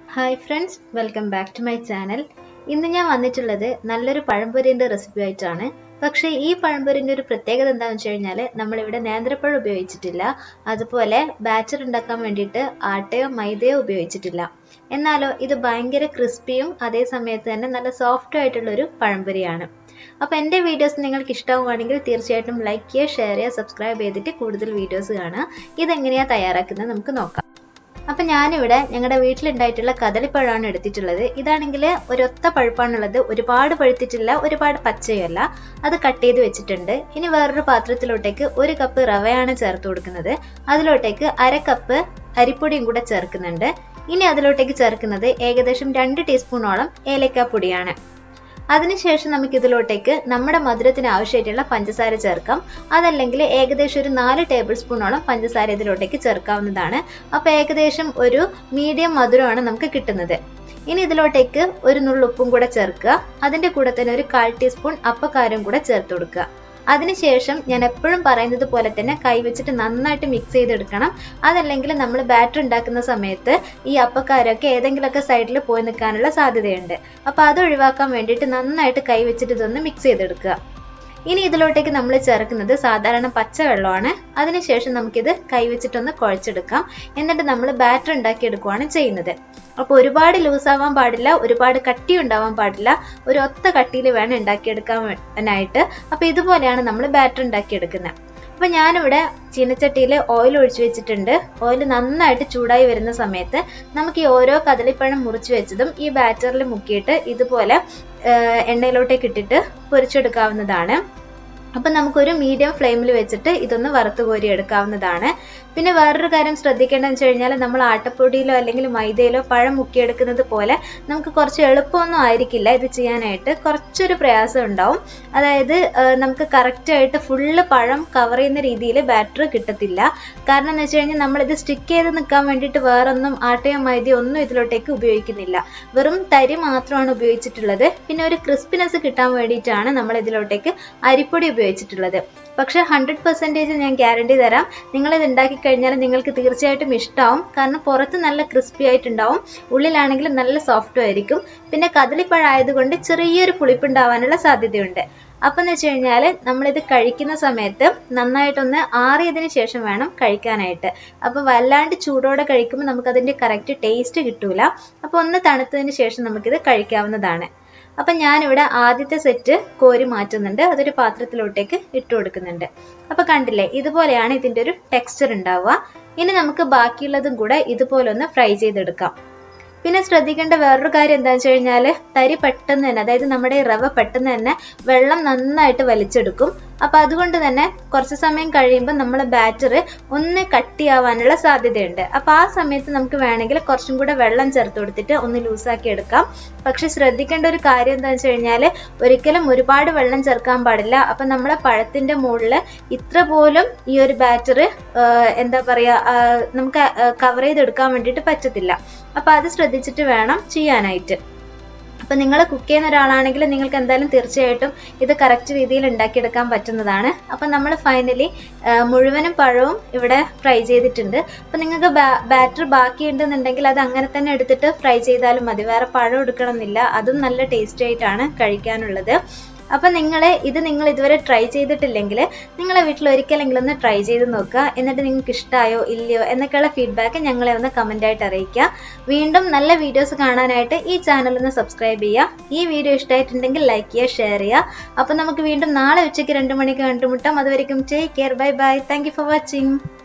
hi friends welcome back to my channel ഇന്ന് ഞാൻ വന്നിട്ടുള്ളത് നല്ലൊരു പഴംപൊരിൻ്റെ റെസിപ്പി ആയിട്ടാണ് പക്ഷേ ഈ പഴംപൊരിൻ്റെ ഒരു പ്രത്യേകത എന്താണെന്ന് വെച്ച് കഴിഞ്ഞാൽ നമ്മളിവിടെ നേന്ത്രപ്പഴം ഉപയോഗിച്ചിട്ടില്ല അതുപോലെ ബാറ്റർ ഉണ്ടാക്കാൻ വേണ്ടിയിട്ട് ആട്ടയോ മൈദയോ ഉപയോഗിച്ചിട്ടില്ല എന്നാലോ ഇത് ഭയങ്കര ക്രിസ്പിയും അതേ സമയത്ത് തന്നെ നല്ല സോഫ്റ്റ് ആയിട്ടുള്ള ഒരു പഴംപൊരിയാണ് അപ്പോൾ എൻ്റെ വീഡിയോസ് നിങ്ങൾക്ക് ഇഷ്ടമാവുകയാണെങ്കിൽ തീർച്ചയായിട്ടും ലൈക്ക് ചെയ്യുക ഷെയർ ചെയ്യുക സബ്സ്ക്രൈബ് ചെയ്തിട്ട് കൂടുതൽ വീഡിയോസ് കാണുക ഇതെങ്ങനെയാണ് തയ്യാറാക്കുന്നത് നമുക്ക് നോക്കാം അപ്പം ഞാനിവിടെ ഞങ്ങളുടെ വീട്ടിലുണ്ടായിട്ടുള്ള കദളിപ്പഴമാണ് എടുത്തിട്ടുള്ളത് ഇതാണെങ്കിൽ ഒരൊത്ത പഴുപ്പാണുള്ളത് ഒരുപാട് പഴുത്തിട്ടില്ല ഒരുപാട് പച്ചയല്ല അത് കട്ട് ചെയ്ത് വെച്ചിട്ടുണ്ട് ഇനി വേറൊരു പാത്രത്തിലോട്ടേക്ക് ഒരു കപ്പ് റവയാണ് ചേർത്ത് കൊടുക്കുന്നത് അതിലോട്ടേക്ക് അര കപ്പ് അരിപ്പൊടിയും കൂടെ ചേർക്കുന്നുണ്ട് ഇനി അതിലോട്ടേക്ക് ചേർക്കുന്നത് ഏകദേശം രണ്ട് ടീസ്പൂണോളം ഏലക്കാപ്പൊടിയാണ് അതിനുശേഷം നമുക്ക് ഇതിലോട്ടേക്ക് നമ്മുടെ മധുരത്തിന് ആവശ്യമായിട്ടുള്ള പഞ്ചസാര ചേർക്കാം അതല്ലെങ്കിൽ ഏകദേശം ഒരു നാല് ടേബിൾ സ്പൂണോളം പഞ്ചസാര ഇതിലോട്ടേക്ക് ചേർക്കാവുന്നതാണ് അപ്പോൾ ഏകദേശം ഒരു മീഡിയം മധുരമാണ് നമുക്ക് കിട്ടുന്നത് ഇനി ഇതിലോട്ടേക്ക് ഒരു നുള്ളുപ്പും കൂടെ ചേർക്കുക അതിൻ്റെ കൂടെ തന്നെ ഒരു കാൽ ടീസ്പൂൺ അപ്പക്കാരം കൂടെ ചേർത്ത് കൊടുക്കുക അതിനുശേഷം ഞാൻ എപ്പോഴും പറയുന്നത് പോലെ തന്നെ കൈവച്ചിട്ട് നന്നായിട്ട് മിക്സ് ചെയ്തെടുക്കണം അതല്ലെങ്കിൽ നമ്മൾ ബാറ്റർ ഉണ്ടാക്കുന്ന സമയത്ത് ഈ അപ്പക്കാരൊക്കെ ഏതെങ്കിലുമൊക്കെ സൈഡിൽ പോയി നിൽക്കാനുള്ള സാധ്യതയുണ്ട് അപ്പോൾ അത് ഒഴിവാക്കാൻ വേണ്ടിയിട്ട് നന്നായിട്ട് കൈവച്ചിട്ട് ഇതൊന്ന് മിക്സ് ചെയ്തെടുക്കുക ഇനി ഇതിലോട്ടേക്ക് നമ്മൾ ചേർക്കുന്നത് സാധാരണ പച്ചവെള്ളമാണ് അതിനുശേഷം നമുക്കിത് കൈവച്ചിട്ടൊന്ന് കുഴച്ചെടുക്കാം എന്നിട്ട് നമ്മൾ ബാറ്റർ ഉണ്ടാക്കിയെടുക്കുകയാണ് ചെയ്യുന്നത് അപ്പോൾ ഒരുപാട് ലൂസ് ആവാൻ പാടില്ല ഒരുപാട് കട്ടി ഉണ്ടാവാൻ പാടില്ല ഒരു ഒത്ത കട്ടിയിൽ വേണം ഉണ്ടാക്കിയെടുക്കാനായിട്ട് അപ്പോൾ ഇതുപോലെയാണ് നമ്മൾ ബാറ്റർ ഉണ്ടാക്കിയെടുക്കുന്നത് അപ്പോൾ ഞാനിവിടെ ചീനച്ചട്ടിയിൽ ഓയിൽ ഒഴിച്ചു വെച്ചിട്ടുണ്ട് ഓയിൽ നന്നായിട്ട് ചൂടായി വരുന്ന സമയത്ത് നമുക്ക് ഈ ഓരോ കദളിപ്പഴം മുറിച്ച് വെച്ചതും ഈ ബാറ്ററിൽ മുക്കിയിട്ട് ഇതുപോലെ എണ്ണയിലോട്ടേക്ക് ഇട്ടിട്ട് പൊരിച്ചെടുക്കാവുന്നതാണ് അപ്പം നമുക്കൊരു മീഡിയം ഫ്ലെയിമിൽ വെച്ചിട്ട് ഇതൊന്ന് വറുത്ത് കോരി എടുക്കാവുന്നതാണ് പിന്നെ വേറൊരു കാര്യം ശ്രദ്ധിക്കേണ്ടതെന്ന് വെച്ച് കഴിഞ്ഞാൽ നമ്മൾ ആട്ടപ്പൊടിയിലോ അല്ലെങ്കിൽ മൈദയിലോ പഴം മുക്കിയെടുക്കുന്നത് പോലെ നമുക്ക് കുറച്ച് എളുപ്പമൊന്നും ആയിരിക്കില്ല ഇത് ചെയ്യാനായിട്ട് കുറച്ചൊരു പ്രയാസം ഉണ്ടാവും അതായത് നമുക്ക് കറക്റ്റായിട്ട് ഫുള്ള് പഴം കവർ ചെയ്യുന്ന രീതിയിൽ ബാറ്റർ കിട്ടത്തില്ല കാരണം എന്ന് വെച്ച് കഴിഞ്ഞാൽ നമ്മളിത് സ്റ്റിക്ക് ചെയ്ത് നിൽക്കാൻ വേണ്ടിയിട്ട് വേറൊന്നും ആട്ടയോ മൈദയോ ഒന്നും ഇതിലോട്ടേക്ക് ഉപയോഗിക്കുന്നില്ല വെറും തരി മാത്രമാണ് ഉപയോഗിച്ചിട്ടുള്ളത് പിന്നെ ഒരു ക്രിസ്പിനെസ് കിട്ടാൻ വേണ്ടിയിട്ടാണ് നമ്മൾ ഇതിലോട്ടേക്ക് അരിപ്പൊടി ഉപയോഗിച്ചിട്ടുള്ളത് പക്ഷേ ഹൺഡ്രഡ് പെർസെൻറ്റേജ് ഞാൻ ഗ്യാരണ്ടി തരാം നിങ്ങളിത് ഉണ്ടാക്കി കഴിഞ്ഞാൽ നിങ്ങൾക്ക് തീർച്ചയായിട്ടും ഇഷ്ടമാവും കാരണം പുറത്ത് നല്ല ക്രിസ്പി ആയിട്ടുണ്ടാവും ഉള്ളിലാണെങ്കിൽ നല്ല സോഫ്റ്റും ആയിരിക്കും പിന്നെ കദളിപ്പഴം ആയതുകൊണ്ട് ചെറിയൊരു പുളിപ്പുണ്ടാവാനുള്ള സാധ്യതയുണ്ട് അപ്പം എന്ന് വെച്ച് കഴിഞ്ഞാൽ നമ്മളിത് കഴിക്കുന്ന സമയത്ത് നന്നായിട്ടൊന്ന് ആറിയതിന് ശേഷം വേണം കഴിക്കാനായിട്ട് അപ്പോൾ വല്ലാണ്ട് ചൂടോടെ കഴിക്കുമ്പോൾ നമുക്കതിൻ്റെ കറക്റ്റ് ടേസ്റ്റ് കിട്ടൂല അപ്പോൾ ഒന്ന് തണുത്തതിന് ശേഷം നമുക്കിത് കഴിക്കാവുന്നതാണ് അപ്പം ഞാനിവിടെ ആദ്യത്തെ സെറ്റ് കോരി മാറ്റുന്നുണ്ട് അതൊരു പാത്രത്തിലോട്ടേക്ക് ഇട്ട് കൊടുക്കുന്നുണ്ട് അപ്പം കണ്ടില്ലേ ഇതുപോലെയാണ് ഇതിൻ്റെ ഒരു ടെക്സ്ചർ ഉണ്ടാവുക ഇനി നമുക്ക് ബാക്കിയുള്ളതും കൂടെ ഇതുപോലെ ഒന്ന് ഫ്രൈ ചെയ്തെടുക്കാം പിന്നെ ശ്രദ്ധിക്കേണ്ട വേറൊരു കാര്യം എന്താണെന്ന് വെച്ച് കഴിഞ്ഞാൽ തരി പെട്ടെന്ന് തന്നെ അതായത് നമ്മുടെ ഈ റവ പെട്ടെന്ന് തന്നെ വെള്ളം നന്നായിട്ട് വലിച്ചെടുക്കും അപ്പോൾ അതുകൊണ്ട് തന്നെ കുറച്ച് സമയം കഴിയുമ്പോൾ നമ്മൾ ബാറ്റർ ഒന്ന് കട്ടിയാവാനുള്ള സാധ്യതയുണ്ട് അപ്പോൾ ആ സമയത്ത് നമുക്ക് വേണമെങ്കിൽ കുറച്ചും കൂടെ വെള്ളം ചേർത്ത് കൊടുത്തിട്ട് ഒന്ന് ലൂസാക്കി എടുക്കാം പക്ഷെ ശ്രദ്ധിക്കേണ്ട ഒരു കാര്യം എന്താണെന്ന് വെച്ച് കഴിഞ്ഞാൽ ഒരിക്കലും ഒരുപാട് വെള്ളം ചേർക്കാൻ പാടില്ല അപ്പം നമ്മളെ പഴത്തിൻ്റെ മുകളിൽ ഇത്ര പോലും ഈ ഒരു ബാറ്റർ എന്താ പറയുക നമുക്ക് കവർ ചെയ്തെടുക്കാൻ വേണ്ടിയിട്ട് പറ്റത്തില്ല അപ്പോൾ അത് ശ്രദ്ധിച്ചിട്ട് വേണം ചെയ്യാനായിട്ട് അപ്പം നിങ്ങൾ കുക്ക് ചെയ്യുന്ന ഒരാളാണെങ്കിൽ നിങ്ങൾക്ക് എന്തായാലും തീർച്ചയായിട്ടും ഇത് കറക്റ്റ് രീതിയിൽ ഉണ്ടാക്കിയെടുക്കാൻ പറ്റുന്നതാണ് അപ്പം നമ്മൾ ഫൈനലി മുഴുവനും പഴവും ഇവിടെ ഫ്രൈ ചെയ്തിട്ടുണ്ട് അപ്പം നിങ്ങൾക്ക് ബാറ്റർ ബാക്കിയുണ്ടെന്നുണ്ടെങ്കിൽ അത് അങ്ങനെ തന്നെ എടുത്തിട്ട് ഫ്രൈ ചെയ്താലും മതി വേറെ പഴം എടുക്കണമെന്നില്ല അതും നല്ല ടേസ്റ്റി ആയിട്ടാണ് കഴിക്കാനുള്ളത് അപ്പം നിങ്ങൾ ഇത് നിങ്ങൾ ഇതുവരെ ട്രൈ ചെയ്തിട്ടില്ലെങ്കിൽ നിങ്ങളെ വീട്ടിൽ ഒരിക്കലെങ്കിലും ഒന്ന് ട്രൈ ചെയ്ത് നോക്കുക എന്നിട്ട് നിങ്ങൾക്ക് ഇഷ്ടമായോ ഇല്ലയോ എന്നൊക്കെയുള്ള ഫീഡ്ബാക്ക് ഞങ്ങളെ ഒന്ന് കമൻ്റായിട്ട് അറിയിക്കുക വീണ്ടും നല്ല വീഡിയോസ് കാണാനായിട്ട് ഈ ചാനൽ ഒന്ന് സബ്സ്ക്രൈബ് ചെയ്യുക ഈ വീഡിയോ ഇഷ്ടമായിട്ടുണ്ടെങ്കിൽ ലൈക്ക് ചെയ്യുക ഷെയർ ചെയ്യുക അപ്പം നമുക്ക് വീണ്ടും നാളെ ഉച്ചയ്ക്ക് രണ്ട് മണിക്ക് കണ്ടുമുട്ടാം അതുവരെയും take care bye bye thank for watching